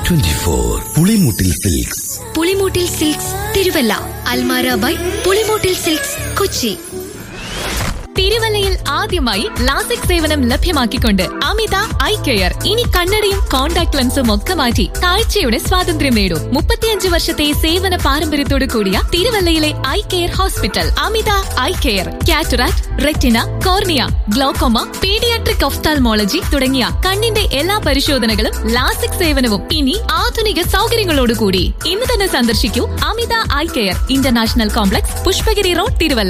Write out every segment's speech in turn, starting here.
twenty four Pulimoottil silks Pulimoottil silks Thiruvalla Almara by Pulimoottil silks Kochi തിരുവല്ലയിൽ ആദ്യമായി LASIK സേവനം ലഭ്യമാക്കിക്കൊണ്ട് അമിത ഐ കെയർ ഇനി കണ്ണടയും കോൺടാക്ട് ലെൻസും ഒക്കെ മാറ്റി കാഴ്ചയുടെ സ്വാതന്ത്ര്യം നേടൂ മുപ്പത്തിയഞ്ച് വർഷത്തെ സേവന പാരമ്പര്യത്തോടു കൂടിയ തിരുവല്ലയിലെ eye care hospital Amitha eye care cataract retina cornea glaucoma paediatric ophthalmology തുടങ്ങിയ കണ്ണിന്റെ എല്ലാ പരിശോധനകളും ലാസിക് സേവനവും ഇനി ആധുനിക സൗകര്യങ്ങളോടുകൂടി ഇന്ന് തന്നെ സന്ദർശിക്കൂ Amitha eye care international complex Pushpagiri road Thiruvalla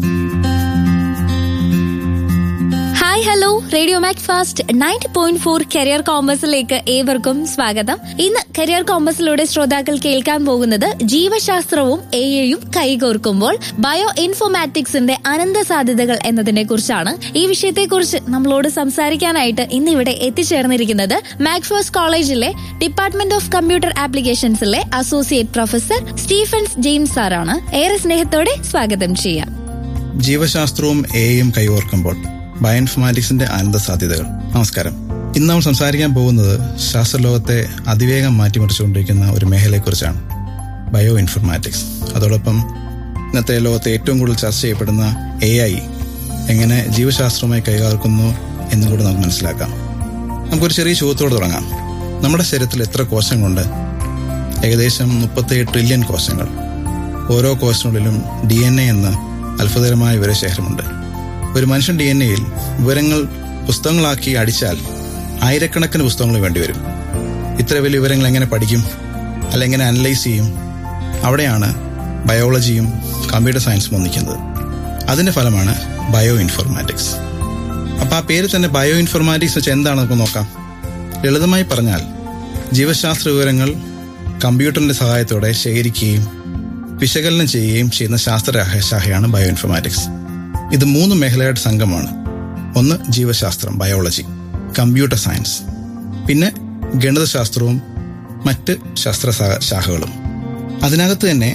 hi hello radio Macfast ninety point four career കോമ്പസിലേക്ക് ഏവർക്കും സ്വാഗതം ഇന്ന് കരിയർ കോമ്പസിലൂടെ ശ്രോതാക്കൾ കേൾക്കാൻ പോകുന്നത് ജീവശാസ്ത്രവും എ ഐയും കൈകോർക്കുമ്പോൾ ബയോ ഇൻഫോമാറ്റിക്സിന്റെ അനന്ത സാധ്യതകൾ എന്നതിനെ കുറിച്ചാണ് ഈ വിഷയത്തെക്കുറിച്ച് നമ്മളോട് സംസാരിക്കാനായിട്ട് ഇന്ന് ഇവിടെ എത്തിച്ചേർന്നിരിക്കുന്നത് മാക്ഫോസ് കോളേജിലെ ഡിപ്പാർട്ട്മെന്റ് ഓഫ് കമ്പ്യൂട്ടർ ആപ്ലിക്കേഷൻസിലെ അസോസിയേറ്റ് പ്രൊഫസർ സ്റ്റീഫൻസ് ജെയിംസ് സാറാണ് ഏറെ സ്നേഹത്തോടെ സ്വാഗതം ചെയ്യാം ജീവശാസ്ത്രവും എയും കൈകോർക്കുമ്പോൾ ബയോഇൻഫോമാറ്റിക്സിന്റെ അനന്ത സാധ്യതകൾ നമസ്കാരം ഇന്ന് നമ്മൾ സംസാരിക്കാൻ പോകുന്നത് ശാസ്ത്രലോകത്തെ അതിവേഗം മാറ്റിമറിച്ചുകൊണ്ടിരിക്കുന്ന ഒരു മേഖലയെക്കുറിച്ചാണ് ബയോ ഇൻഫോർമാറ്റിക്സ് അതോടൊപ്പം ഇന്നത്തെ ലോകത്തെ ഏറ്റവും കൂടുതൽ ചർച്ച ചെയ്യപ്പെടുന്ന എ ഐ എങ്ങനെ ജീവശാസ്ത്രവുമായി കൈകാർക്കുന്നു എന്നും കൂടി നമുക്ക് മനസ്സിലാക്കാം നമുക്കൊരു ചെറിയ ചോദ്യത്തോട് തുടങ്ങാം നമ്മുടെ ശരീരത്തിൽ എത്ര കോശങ്ങളുണ്ട് ഏകദേശം മുപ്പത്തേഴ് ട്രില്യൺ കോശങ്ങൾ ഓരോ കോശങ്ങളിലും ഡി എൻ എ എന്ന അത്ഭുതകരമായ വിവരശേഖരമുണ്ട് ഒരു മനുഷ്യൻ ഡി എൻ എയിൽ വിവരങ്ങൾ പുസ്തകങ്ങളാക്കി അടിച്ചാൽ ആയിരക്കണക്കിന് പുസ്തകങ്ങൾ വേണ്ടിവരും ഇത്ര വലിയ വിവരങ്ങൾ എങ്ങനെ പഠിക്കും അല്ല എങ്ങനെ അനലൈസ് ചെയ്യും അവിടെയാണ് ബയോളജിയും കമ്പ്യൂട്ടർ സയൻസും ഒന്നിക്കുന്നത് അതിന്റെ ഫലമാണ് ബയോ ഇൻഫോർമാറ്റിക്സ് അപ്പൊ ആ പേര് തന്നെ ബയോ ഇൻഫോർമാറ്റിക്സ് വെച്ച് എന്താണെന്ന് നമുക്ക് നോക്കാം ലളിതമായി പറഞ്ഞാൽ ജീവശാസ്ത്ര വിവരങ്ങൾ കമ്പ്യൂട്ടറിന്റെ സഹായത്തോടെ ശേഖരിക്കുകയും വിശകലനം ചെയ്യുകയും ചെയ്യുന്ന ശാസ്ത്ര ശാഖയാണ് ബയോ ഇൻഫോർമാറ്റിക്സ് ഇത് മൂന്ന് മേഖലയുടെ സംഘമാണ് ഒന്ന് ജീവശാസ്ത്രം ബയോളജി കമ്പ്യൂട്ടർ സയൻസ് പിന്നെ ഗണിതശാസ്ത്രവും മറ്റ് ശാസ്ത്ര ശാ- ശാഖകളും അതിനകത്ത് തന്നെ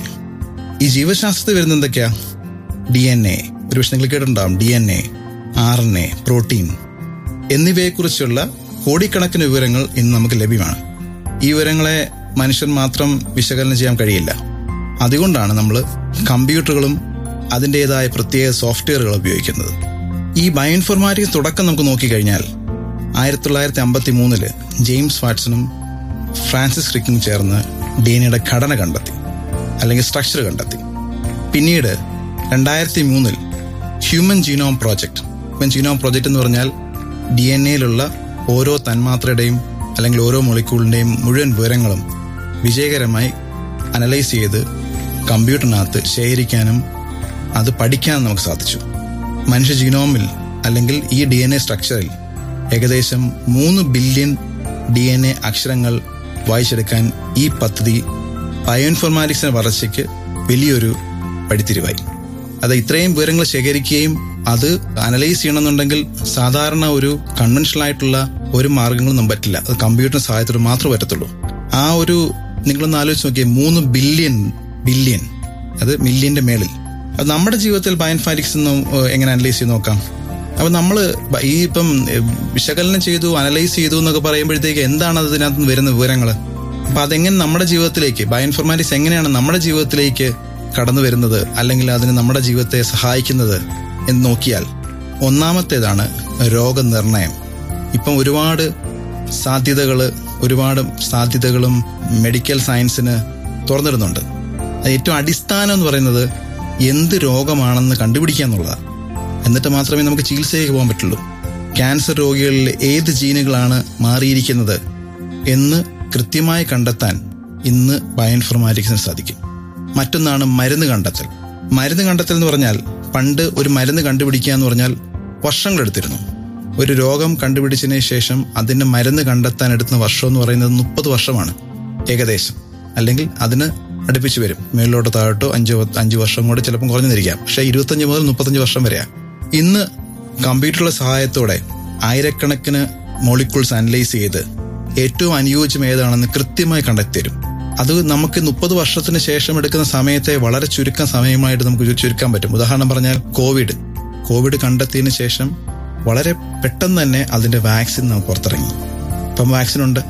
ഈ ജീവശാസ്ത്രത്തിൽ വരുന്ന എന്തൊക്കെയാ ഡി എൻ എ ഒരു പക്ഷെ നിങ്ങൾ കേട്ടിട്ടുണ്ടാവും D N A R N A protein എന്നിവയെക്കുറിച്ചുള്ള കോടിക്കണക്കിന് വിവരങ്ങൾ ഇന്ന് നമുക്ക് ലഭ്യമാണ് ഈ വിവരങ്ങളെ മനുഷ്യൻ മാത്രം വിശകലനം ചെയ്യാൻ കഴിയില്ല അതുകൊണ്ടാണ് നമ്മൾ കമ്പ്യൂട്ടറുകളും അതിൻ്റെതായ പ്രത്യേക സോഫ്റ്റ്വെയറുകൾ ഉപയോഗിക്കുന്നത് ഈ ബയോഇൻഫോർമാറ്റിക്സ് തുടക്കം നമുക്ക് നോക്കിക്കഴിഞ്ഞാൽ ആയിരത്തി തൊള്ളായിരത്തി അമ്പത്തി മൂന്നില് ജെയിംസ് വാട്സണും ഫ്രാൻസിസ് ക്രിക്കും ചേർന്ന് ഡി എൻ എയുടെ ഘടന കണ്ടെത്തി അല്ലെങ്കിൽ സ്ട്രക്ചർ കണ്ടെത്തി പിന്നീട് രണ്ടായിരത്തി മൂന്നിൽ human genome project human genome project എന്ന് പറഞ്ഞാൽ ഡി എൻ എയിലുള്ള ഓരോ തന്മാത്രയുടെയും അല്ലെങ്കിൽ ഓരോ മൊളിക്യൂളിന്റെയും മുഴുവൻ വിവരങ്ങളും വിജയകരമായി അനലൈസ് ചെയ്ത് കമ്പ്യൂട്ടറിനകത്ത് ശേഖരിക്കാനും അത് പഠിക്കാനും നമുക്ക് സാധിച്ചു മനുഷ്യ ജീനോമിൽ അല്ലെങ്കിൽ ഈ ഡി എൻ എ സ്ട്രക്ചറിൽ ഏകദേശം മൂന്ന് ബില്യൺ ഡി എൻ എ അക്ഷരങ്ങൾ വായിച്ചെടുക്കാൻ ഈ പദ്ധതി ബയോഇൻഫോർമാറ്റിക്സിന്റെ വളർച്ചയ്ക്ക് വലിയൊരു പടിത്തിരിവായി അത് ഇത്രയും വിവരങ്ങൾ ശേഖരിക്കുകയും അത് അനലൈസ് ചെയ്യണമെന്നുണ്ടെങ്കിൽ സാധാരണ ഒരു കൺവെൻഷണൽ ആയിട്ടുള്ള ഒരു മാർഗങ്ങളൊന്നും പറ്റില്ല അത് കമ്പ്യൂട്ടർ സഹായത്തോട് മാത്രമേ പറ്റത്തുള്ളൂ ആ ഒരു നിങ്ങളൊന്ന് ആലോചിച്ച് നോക്കിയേ മൂന്ന് ബില്യൺ ബില്യൺ അത് മില്യന്റെ മേളിൽ അത് നമ്മുടെ ജീവിതത്തിൽ ബയോഇൻഫാറ്റിക്സ് എങ്ങനെ അനലൈസ് ചെയ്ത് നോക്കാം അപ്പൊ നമ്മള് ബ- ഈ ഇപ്പം എ, വിശകലനം ചെയ്തു അനലൈസ് ചെയ്തു എന്നൊക്കെ പറയുമ്പോഴത്തേക്ക് എന്താണ് അതിനകത്ത് നിന്ന് വരുന്ന വിവരങ്ങൾ അപ്പൊ അതെങ്ങനെ നമ്മുടെ ജീവിതത്തിലേക്ക് ബയോഇൻഫോർമാറ്റിക്സ് എങ്ങനെയാണ് നമ്മുടെ ജീവിതത്തിലേക്ക് കടന്നു വരുന്നത് അല്ലെങ്കിൽ അതിന് നമ്മുടെ ജീവിതത്തെ സഹായിക്കുന്നത് എന്ന് നോക്കിയാൽ ഒന്നാമത്തേതാണ് രോഗനിർണയം ഇപ്പം ഒരുപാട് സാധ്യതകൾ ഒരുപാട് സാധ്യതകളും മെഡിക്കൽ സയൻസിന് തുറന്നിടുന്നുണ്ട് അത് ഏറ്റവും അടിസ്ഥാനം എന്ന് പറയുന്നത് എന്ത് രോഗമാണെന്ന് കണ്ടുപിടിക്കുക എന്നുള്ളതാണ് എന്നിട്ട് മാത്രമേ നമുക്ക് ചികിത്സയ്ക്ക് പോകാൻ പറ്റുള്ളൂ ക്യാൻസർ രോഗികളിൽ ഏത് ജീനുകളാണ് മാറിയിരിക്കുന്നത് എന്ന് കൃത്യമായി കണ്ടെത്താൻ ഇന്ന് ബയോഇൻഫോർമാറ്റിക്സിന് സാധിക്കും മറ്റൊന്നാണ് മരുന്ന് കണ്ടെത്തൽ മരുന്ന് കണ്ടെത്തൽ എന്ന് പറഞ്ഞാൽ പണ്ട് ഒരു മരുന്ന് കണ്ടുപിടിക്കുക എന്ന് പറഞ്ഞാൽ വർഷങ്ങളെടുത്തിരുന്നു ഒരു രോഗം കണ്ടുപിടിച്ചതിന് ശേഷം അതിന്റെ മരുന്ന് കണ്ടെത്താൻ എടുക്കുന്ന വർഷം എന്ന് പറയുന്നത് മുപ്പത് വർഷമാണ് ഏകദേശം അല്ലെങ്കിൽ അതിന് അടുപ്പിച്ച് വരും മേളിലോട്ട് താഴോട്ടോ അഞ്ച് അഞ്ച് വർഷം കൂടെ ചിലപ്പം കുറഞ്ഞിരിക്കാം പക്ഷേ ഇരുപത്തഞ്ച് മുതൽ മുപ്പത്തഞ്ച് വർഷം വരെയാ ഇന്ന് കമ്പ്യൂട്ടറുടെ സഹായത്തോടെ ആയിരക്കണക്കിന് മോളിക്യൂൾസ് അനലൈസ് ചെയ്ത് ഏറ്റവും അനുയോജ്യം ഏതാണെന്ന് കൃത്യമായി കണ്ടെത്തി തരും അത് നമുക്ക് മുപ്പത് വർഷത്തിന് ശേഷം എടുക്കുന്ന സമയത്തെ വളരെ ചുരുക്കം സമയമായിട്ട് നമുക്ക് ചു- ചുരുക്കാൻ പറ്റും ഉദാഹരണം പറഞ്ഞാൽ കോവിഡ് കോവിഡ് കണ്ടെത്തിയതിനു ശേഷം വളരെ പെട്ടെന്ന് തന്നെ അതിന്റെ വാക്സിൻ നമുക്ക് പുറത്തിറങ്ങി ഇപ്പം വാക്സിൻ ഉണ്ട്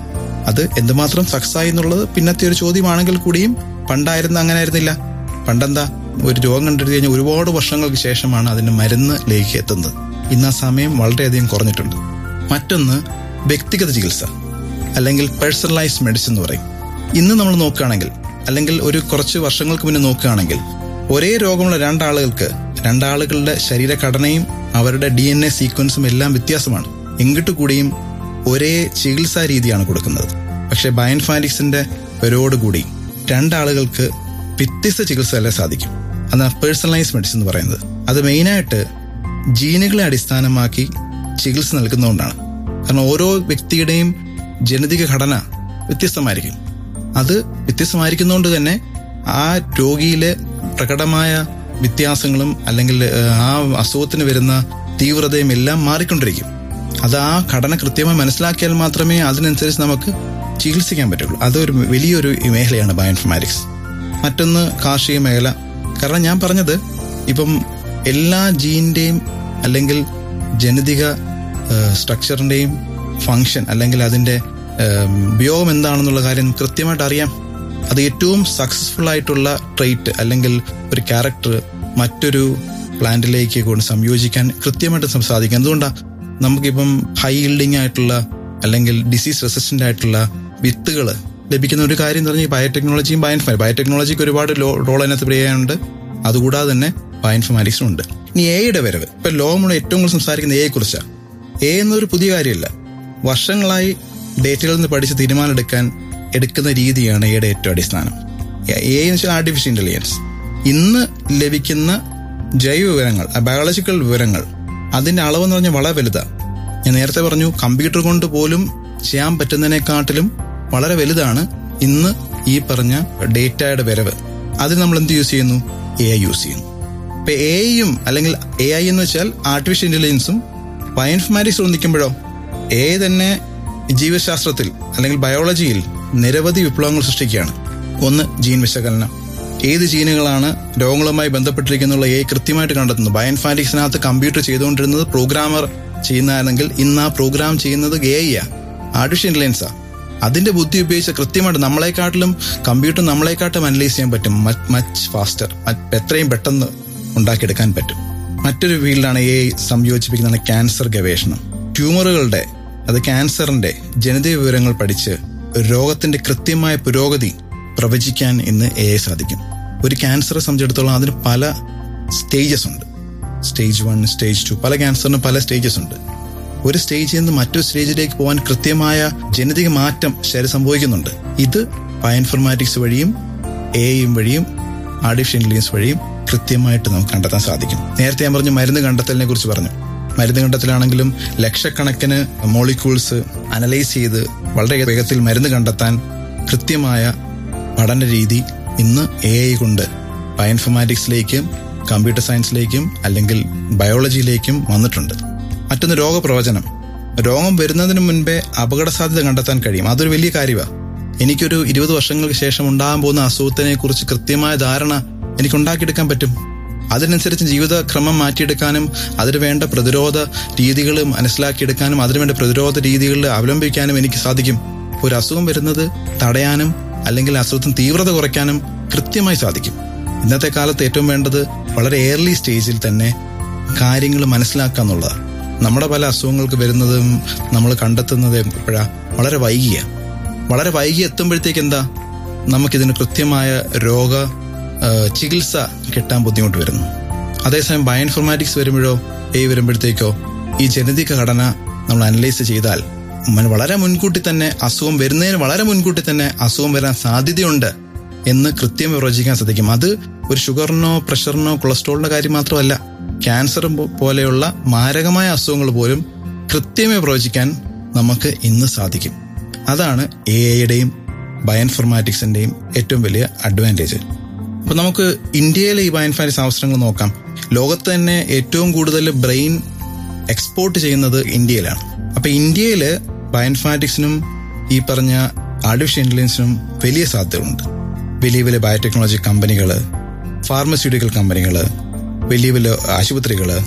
അത് എന്തുമാത്രം സക്സസ് ആയി എന്നുള്ളത് പിന്നത്തെ ഒരു ചോദ്യമാണെങ്കിൽ കൂടിയും പണ്ടായിരുന്ന അങ്ങനെ ആയിരുന്നില്ല പണ്ടെന്താ ഒരു രോഗം കണ്ടെടുത്തു കഴിഞ്ഞാൽ ഒരുപാട് വർഷങ്ങൾക്ക് ശേഷമാണ് അതിന്റെ മരുന്നിലേക്ക് എത്തുന്നത് ഇന്ന് ആ സമയം വളരെയധികം കുറഞ്ഞിട്ടുണ്ട് മറ്റൊന്ന് വ്യക്തിഗത ചികിത്സ അല്ലെങ്കിൽ പേഴ്സണലൈസ്ഡ് മെഡിസിൻ എന്ന് പറയും ഇന്ന് നമ്മൾ നോക്കുകയാണെങ്കിൽ അല്ലെങ്കിൽ ഒരു കുറച്ച് വർഷങ്ങൾക്ക് മുന്നേ നോക്കുകയാണെങ്കിൽ ഒരേ രോഗമുള്ള രണ്ടാളുകൾക്ക് രണ്ടാളുകളുടെ ശരീരഘടനയും അവരുടെ ഡി എൻ എ സീക്വൻസും എല്ലാം വ്യത്യാസമാണ് എങ്കിട്ട് കൂടിയും ഒരേ ചികിത്സാ രീതിയാണ് കൊടുക്കുന്നത് പക്ഷെ ബയൻഫാനിക്സിന്റെ വരോടുകൂടി രണ്ടാളുകൾക്ക് വ്യത്യസ്ത ചികിത്സ അല്ലേ സാധിക്കും അതാണ് പേഴ്സണലൈസ് മെഡിസിൻ എന്ന് പറയുന്നത് അത് മെയിനായിട്ട് ജീനുകളെ അടിസ്ഥാനമാക്കി ചികിത്സ നൽകുന്നതുകൊണ്ടാണ് കാരണം ഓരോ വ്യക്തിയുടെയും ജനിതക ഘടന വ്യത്യസ്തമായിരിക്കും അത് വ്യത്യസ്തമായിരിക്കുന്നതുകൊണ്ട് തന്നെ ആ രോഗിയിലെ പ്രകടമായ വ്യത്യാസങ്ങളും അല്ലെങ്കിൽ ഏഹ്, ആ അസുഖത്തിന് വരുന്ന തീവ്രതയും എല്ലാം മാറിക്കൊണ്ടിരിക്കും അത് ആ ഘടന കൃത്യമായി മനസ്സിലാക്കിയാൽ മാത്രമേ അതിനനുസരിച്ച് നമുക്ക് ചികിത്സിക്കാൻ പറ്റുള്ളൂ അതൊരു വലിയൊരു മേഖലയാണ് ബയോഇൻഫർമാറ്റിക്സ് മറ്റൊന്ന് കാർഷിക മേഖല കാരണം ഞാൻ പറഞ്ഞത് ഇപ്പം എല്ലാ ജീനിന്റെയും അല്ലെങ്കിൽ ജനിതക സ്ട്രക്ചറിന്റെയും ഫങ്ഷൻ അല്ലെങ്കിൽ അതിന്റെ ഏം, ഉപയോഗം എന്താണെന്നുള്ള കാര്യം കൃത്യമായിട്ട് അറിയാം അത് ഏറ്റവും സക്സസ്ഫുൾ ആയിട്ടുള്ള ട്രേറ്റ് അല്ലെങ്കിൽ ഒരു ക്യാരക്ടർ മറ്റൊരു പ്ലാന്റിലേക്ക് കൊണ്ട് സംയോജിക്കാൻ കൃത്യമായിട്ട് സം- സാധിക്കും എന്തുകൊണ്ടാണ് നമുക്കിപ്പം ഹൈ ഇൽഡിങ് ആയിട്ടുള്ള അല്ലെങ്കിൽ ഡിസീസ് റെസിസ്റ്റന്റ് ആയിട്ടുള്ള വിത്തുകൾ ലഭിക്കുന്ന ഒരു കാര്യം എന്ന് പറഞ്ഞാൽ ബയോടെക്നോളജിയും ബയോൻഫ ബയോടെക്നോളജിക്ക് ഒരുപാട് റോൾ അതിനകത്ത് പ്ലേ ചെയ്യാനുണ്ട് അതുകൂടാതെ തന്നെ ബയോഇൻഫർമാറ്റിക്സും ഉണ്ട് ഇനി എയുടെ വരവ് ഇപ്പൊ ലോകം മുഴുവൻ ഏറ്റവും കൂടുതൽ സംസാരിക്കുന്ന എയെ കുറിച്ചാണ് എ എന്നൊരു പുതിയ കാര്യമല്ല വർഷങ്ങളായി ഡേറ്റകളിൽ നിന്ന് പഠിച്ച് തീരുമാനമെടുക്കാൻ എടുക്കുന്ന രീതിയാണ് എയുടെ ഏറ്റവും അടിസ്ഥാനം എ എന്ന് വെച്ചാൽ ആർട്ടിഫിഷ്യൽ ഇന്റലിജൻസ് ഇന്ന് ലഭിക്കുന്ന ജൈവ വിവരങ്ങൾ ബയോളജിക്കൽ വിവരങ്ങൾ അതിന്റെ അളവെന്ന് പറഞ്ഞാൽ വളരെ വലുതാണ് ഞാൻ നേരത്തെ പറഞ്ഞു കമ്പ്യൂട്ടർ കൊണ്ട് പോലും ചെയ്യാൻ പറ്റുന്നതിനെക്കാട്ടിലും വളരെ വലുതാണ് ഇന്ന് ഈ പറഞ്ഞ ഡേറ്റയുടെ വരവ് അതിൽ നമ്മൾ എന്ത് യൂസ് ചെയ്യുന്നു എ ഐ യൂസ് ചെയ്യുന്നു ഇപ്പൊ എ ഐയും അല്ലെങ്കിൽ എ ഐ എന്ന് വെച്ചാൽ ആർട്ടിഫിഷ്യൽ ഇന്റലിജൻസും ബയോഇൻഫർമാറ്റിക്സ് ഒന്നിക്കുമ്പോഴോ എ തന്നെ ജീവശാസ്ത്രത്തിൽ അല്ലെങ്കിൽ ബയോളജിയിൽ നിരവധി വിപ്ലവങ്ങൾ സൃഷ്ടിക്കുകയാണ് ഒന്ന് ജീൻ വിശകലനം ഏത് ജീനുകളാണ് രോഗങ്ങളുമായി ബന്ധപ്പെട്ടിരിക്കുന്നുള്ള എ കൃത്യമായിട്ട് കണ്ടെത്തുന്നു ബയോഇൻഫാറ്റിക്സിനകത്ത് കമ്പ്യൂട്ടർ ചെയ്തുകൊണ്ടിരുന്നത് പ്രോഗ്രാമർ ചെയ്യുന്നതാണെങ്കിൽ ഇന്ന് ആ പ്രോഗ്രാം ചെയ്യുന്നത് എ ഐ ആ ആർട്ടിഫിഷ്യൽ ഇന്റലിജൻസാ അതിന്റെ ബുദ്ധി ഉപയോഗിച്ച് കൃത്യമായിട്ട് നമ്മളെക്കാട്ടിലും കമ്പ്യൂട്ടർ നമ്മളെക്കാട്ടും അനലൈസ് ചെയ്യാൻ പറ്റും മച്ച് ഫാസ്റ്റർ എത്രയും പെട്ടെന്ന് ഉണ്ടാക്കിയെടുക്കാൻ പറ്റും മറ്റൊരു ഫീൽഡാണ് എ സംയോജിപ്പിക്കുന്നതാണ് ക്യാൻസർ ഗവേഷണം ട്യൂമറുകളുടെ അത് ക്യാൻസറിന്റെ ജനിതക വിവരങ്ങൾ പഠിച്ച് രോഗത്തിന്റെ കൃത്യമായ പുരോഗതി പ്രവചിക്കാൻ ഇന്ന് എ സാധിക്കും ഒരു ക്യാൻസറെ സംബന്ധിച്ചിടത്തോളം അതിന് പല സ്റ്റേജസ് ഉണ്ട് സ്റ്റേജ് വൺ സ്റ്റേജ് ടു പല ക്യാൻസറിന് പല സ്റ്റേജസ് ഉണ്ട് ഒരു സ്റ്റേജിൽ നിന്ന് മറ്റൊരു സ്റ്റേജിലേക്ക് പോകാൻ കൃത്യമായ ജനിതക മാറ്റം ശരി സംഭവിക്കുന്നുണ്ട് ഇത് ബയോഇൻഫർമാറ്റിക്സ് വഴിയും എ ഐയും വഴിയും ആർട്ടിഫിഷ്യൽ ഇന്റലിജൻസ് വഴിയും കൃത്യമായിട്ട് നമുക്ക് കണ്ടെത്താൻ സാധിക്കും നേരത്തെ ഞാൻ പറഞ്ഞു മരുന്ന് കണ്ടെത്തലിനെ കുറിച്ച് പറഞ്ഞു മരുന്ന് കണ്ടെത്തലാണെങ്കിലും ലക്ഷക്കണക്കിന് മോളിക്യൂൾസ് അനലൈസ് ചെയ്ത് വളരെ വേഗത്തിൽ മരുന്ന് കണ്ടെത്താൻ കൃത്യമായ പഠന രീതി ഇന്ന് എ ഐ കൊണ്ട് ബയോഇൻഫർമാറ്റിക്സിലേക്കും കമ്പ്യൂട്ടർ സയൻസിലേക്കും അല്ലെങ്കിൽ ബയോളജിയിലേക്കും വന്നിട്ടുണ്ട് മറ്റൊന്ന് രോഗപ്രവചനം രോഗം വരുന്നതിന് മുൻപേ അപകട സാധ്യത കണ്ടെത്താൻ കഴിയും അതൊരു വലിയ കാര്യമാണ് എനിക്കൊരു ഇരുപത് വർഷങ്ങൾക്ക് ശേഷം ഉണ്ടാകാൻ പോകുന്ന അസുഖത്തിനെ കുറിച്ച് കൃത്യമായ ധാരണ എനിക്ക് ഉണ്ടാക്കിയെടുക്കാൻ പറ്റും അതിനനുസരിച്ച് ജീവിതക്രമം മാറ്റിയെടുക്കാനും അതിന് വേണ്ട പ്രതിരോധ രീതികൾ മനസ്സിലാക്കിയെടുക്കാനും അതിനുവേണ്ട പ്രതിരോധ രീതികൾ അവലംബിക്കാനും എനിക്ക് സാധിക്കും ഒരു അസുഖം വരുന്നത് തടയാനും അല്ലെങ്കിൽ അസുഖത്തിന് തീവ്രത കുറയ്ക്കാനും കൃത്യമായി സാധിക്കും ഇന്നത്തെ കാലത്ത് ഏറ്റവും വേണ്ടത് വളരെ ഏർലി സ്റ്റേജിൽ തന്നെ കാര്യങ്ങൾ മനസ്സിലാക്കുക എന്നുള്ളതാണ് നമ്മുടെ പല അസുഖങ്ങൾക്ക് വരുന്നതും നമ്മൾ കണ്ടെത്തുന്നത് എപ്പോഴാ വളരെ വൈകിയ വളരെ വൈകി എത്തുമ്പോഴത്തേക്ക് എന്താ നമുക്കിതിന് കൃത്യമായ രോഗ ആ, ചികിത്സ കിട്ടാൻ ബുദ്ധിമുട്ട് വരുന്നു അതേസമയം ബയോഇൻഫർമാറ്റിക്സ് വരുമ്പോഴോ എ വരുമ്പോഴത്തേക്കോ ഈ ജനിതക ഘടന നമ്മൾ അനലൈസ് ചെയ്താൽ മൻ- വളരെ മുൻകൂട്ടി തന്നെ അസുഖം വരുന്നതിന് വളരെ മുൻകൂട്ടി തന്നെ അസുഖം വരാൻ സാധ്യതയുണ്ട് എന്ന് കൃത്യം പ്രവചിക്കാൻ സാധിക്കും അത് ഒരു ഷുഗറിനോ പ്രഷറിനോ കൊളസ്ട്രോളിന്റെ കാര്യം മാത്രമല്ല ക്യാൻസർ പോ- പോലെയുള്ള മാരകമായ അസുഖങ്ങൾ പോലും കൃത്യമായി പ്രവചിക്കാൻ നമുക്ക് ഇന്ന് സാധിക്കും അതാണ് എ ഐയുടെയും ബയോഇൻഫർമാറ്റിക്സിന്റെയും ഏറ്റവും വലിയ അഡ്വാൻറ്റേജ് അപ്പൊ നമുക്ക് ഇന്ത്യയിലെ ഈ ബയോഇൻഫർമാറ്റിക്സ് അവസരങ്ങൾ നോക്കാം ലോകത്ത് തന്നെ ഏറ്റവും കൂടുതൽ ബ്രെയിൻ എക്സ്പോർട്ട് ചെയ്യുന്നത് ഇന്ത്യയിലാണ് അപ്പൊ ഇന്ത്യയില് ബയോഇൻഫർമാറ്റിക്സിനും ഈ പറഞ്ഞ ആർട്ടിഫിഷ്യൽ ഇന്റലിജൻസിനും വലിയ സാധ്യതകളുണ്ട് വലിയ വലിയ ബയോടെക്നോളജി കമ്പനികള് ഫാർമസ്യൂട്ടിക്കൽ കമ്പനികള് വലിയ വലിയ ആശുപത്രികള്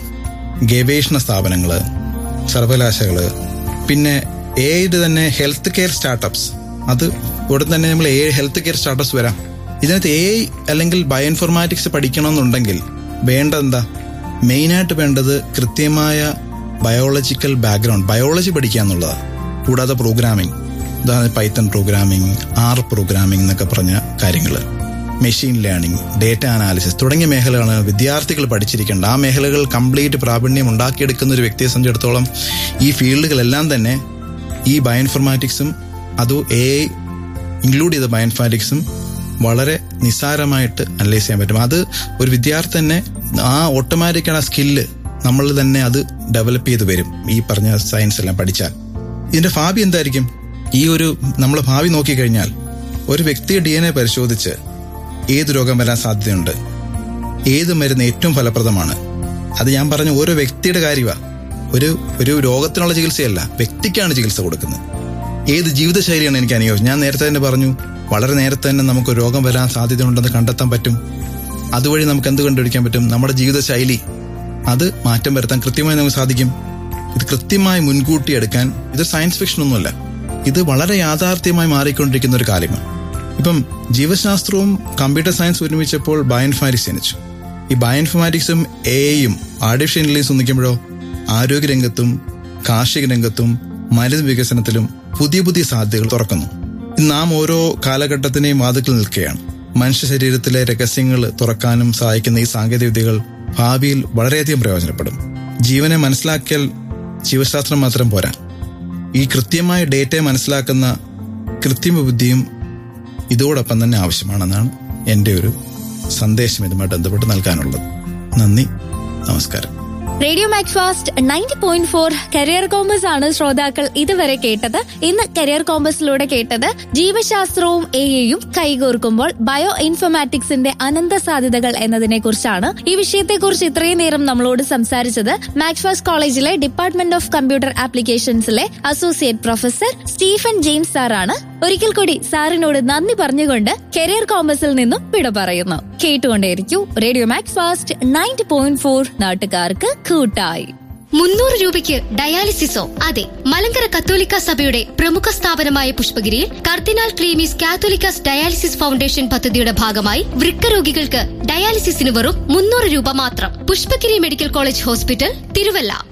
ഗവേഷണ സ്ഥാപനങ്ങള് സർവകലാശാലകള് പിന്നെ എയുടെ തന്നെ ഹെൽത്ത് കെയർ സ്റ്റാർട്ടപ്സ് അത് ഉടൻ തന്നെ നമ്മൾ എ ഹെൽത്ത് കെയർ സ്റ്റാർട്ടസ് വരാം ഇതിനകത്ത് എ അല്ലെങ്കിൽ ബയോ ഇൻഫോർമാറ്റിക്സ് പഠിക്കണമെന്നുണ്ടെങ്കിൽ വേണ്ടത് എന്താ മെയിനായിട്ട് വേണ്ടത് കൃത്യമായ ബയോളജിക്കൽ ബാക്ക്ഗ്രൗണ്ട് ബയോളജി പഠിക്കുക എന്നുള്ളതാണ് കൂടാതെ പ്രോഗ്രാമിംഗ് ഉദാഹരണത്തിന് പൈത്തൺ പ്രോഗ്രാമിംഗ് ആർ പ്രോഗ്രാമിംഗ് എന്നൊക്കെ പറഞ്ഞ കാര്യങ്ങൾ മെഷീൻ ലേണിംഗ് ഡേറ്റ അനാലിസിസ് തുടങ്ങിയ മേഖലകളാണ് വിദ്യാർത്ഥികൾ പഠിച്ചിരിക്കേണ്ടത് ആ മേഖലകൾ കംപ്ലീറ്റ് പ്രാവീണ്യം ഉണ്ടാക്കിയെടുക്കുന്ന ഒരു വ്യക്തിയെ സംബന്ധിച്ചിടത്തോളം ഈ ഫീൽഡുകളെല്ലാം തന്നെ ഈ ബയോഇൻഫർമാറ്റിക്സും അത് എ ഇൻക്ലൂഡ് ചെയ്ത ബയോഇൻഫർമാറ്റിക്സും വളരെ നിസ്സാരമായിട്ട് അനലൈസ് ചെയ്യാൻ പറ്റും അത് ഒരു വിദ്യാർത്ഥി തന്നെ ആ ഓട്ടോമാറ്റിക്കാണ് ആ സ്കില്ല് നമ്മൾ തന്നെ അത് ഡെവലപ്പ് ചെയ്ത് വരും ഈ പറഞ്ഞ സയൻസ് എല്ലാം പഠിച്ചാൽ ഇതിന്റെ ഭാവി എന്തായിരിക്കും ഈ ഒരു നമ്മൾ ഭാവി നോക്കിക്കഴിഞ്ഞാൽ ഒരു വ്യക്തിയുടെ ഡി എൻ എ പരിശോധിച്ച് ഏത് രോഗം വരാൻ സാധ്യതയുണ്ട് ഏത് മരുന്ന് ഏറ്റവും ഫലപ്രദമാണ് അത് ഞാൻ പറഞ്ഞ ഓരോ വ്യക്തിയുടെ കാര്യമാണ് ഒരു ഒരു രോഗത്തിനുള്ള ചികിത്സയല്ല വ്യക്തിക്കാണ് ചികിത്സ കൊടുക്കുന്നത് ഏത് ജീവിതശൈലിയാണ് എനിക്ക് അനുയോജ്യം ഞാൻ നേരത്തെ തന്നെ പറഞ്ഞു വളരെ നേരത്തെ തന്നെ നമുക്ക് രോഗം വരാൻ സാധ്യതയുണ്ടെന്ന് കണ്ടെത്താൻ പറ്റും അതുവഴി നമുക്ക് എന്ത് കണ്ടുപിടിക്കാൻ പറ്റും നമ്മുടെ ജീവിതശൈലി അത് മാറ്റം വരുത്താൻ കൃത്യമായി നമുക്ക് സാധിക്കും ഇത് കൃത്യമായി മുൻകൂട്ടി എടുക്കാൻ ഇത് സയൻസ് ഫിക്ഷൻ ഒന്നുമല്ല ഇത് വളരെ യാഥാർത്ഥ്യമായി മാറിക്കൊണ്ടിരിക്കുന്ന ഒരു കാര്യമാണ് ഇപ്പം ജീവശാസ്ത്രവും കമ്പ്യൂട്ടർ സയൻസ് ഒരുമിച്ചപ്പോൾ ബയോഇൻഫാറ്റിക്സ് ജനിച്ചു ഈ ബയോഇൻഫോമാറ്റിക്സും എയും ആർട്ടിഫിഷ്യൽ ഇന്റലിജൻസ് ഒന്നിക്കുമ്പോഴോ ആരോഗ്യരംഗത്തും കാർഷിക രംഗത്തും മരുന്ന് വികസനത്തിലും പുതിയ പുതിയ സാധ്യതകൾ തുറക്കുന്നു ഇന്ന് നാം ഓരോ കാലഘട്ടത്തിനെയും വാതുക്കൾ നിൽക്കുകയാണ് മനുഷ്യ ശരീരത്തിലെ രഹസ്യങ്ങൾ തുറക്കാനും സഹായിക്കുന്ന ഈ സാങ്കേതിക വിദ്യകൾ ഭാവിയിൽ വളരെയധികം പ്രയോജനപ്പെടും ജീവനെ മനസ്സിലാക്കിയാൽ ജീവശാസ്ത്രം മാത്രം പോരാ ഈ കൃത്യമായ ഡേറ്റയെ മനസ്സിലാക്കുന്ന കൃത്രിമ ബുദ്ധിയും ഇതോടൊപ്പം തന്നെ ആവശ്യമാണെന്നാണ് എൻ്റെ ഒരു സന്ദേശം ഇതുമായി ബന്ധപ്പെട്ട് നൽകാനുള്ളത് നന്ദി നമസ്കാരം radio Macfast ninety point four career compass ആണ് ശ്രോതാക്കൾ ഇതുവരെ കേട്ടത് ഇന്ന് കരിയർ കോമ്പസിലൂടെ കേട്ടത് ജീവശാസ്ത്രവും എയും കൈകോർക്കുമ്പോൾ ബയോ ഇൻഫോമാറ്റിക്സിന്റെ അനന്ത സാധ്യതകൾ എന്നതിനെ കുറിച്ചാണ് ഈ വിഷയത്തെക്കുറിച്ച് ഇത്രയും നേരം നമ്മളോട് സംസാരിച്ചത് മാക്സ് ഫാസ്റ്റ് കോളേജിലെ ഡിപ്പാർട്ട്മെന്റ് ഓഫ് കമ്പ്യൂട്ടർ ആപ്ലിക്കേഷൻസിലെ അസോസിയേറ്റ് പ്രൊഫസർ സ്റ്റീഫൻ ജെയിംസ് സാറാണ് ഒരിക്കൽ കൂടി സാറിനോട് നന്ദി പറഞ്ഞുകൊണ്ട് കരിയർ കോമ്പസിൽ നിന്നും വിട പറയുന്നു കേട്ടുകൊണ്ടേയിരിക്കൂ radio Macfast ninety point four നാട്ടുകാർക്ക് കൂട്ടായി മുന്നൂറ് രൂപയ്ക്ക് ഡയാലിസിസോ അതെ മലങ്കര കത്തോലിക്ക സഭയുടെ പ്രമുഖ സ്ഥാപനമായ പുഷ്പഗിരിയിൽ cardinal Cleemis Catholicos dialysis foundation പദ്ധതിയുടെ ഭാഗമായി വൃക്ക രോഗികൾക്ക് ഡയാലിസിസിന് വെറും മുന്നൂറ് രൂപ മാത്രം Pushpagiri medical college hospital Thiruvalla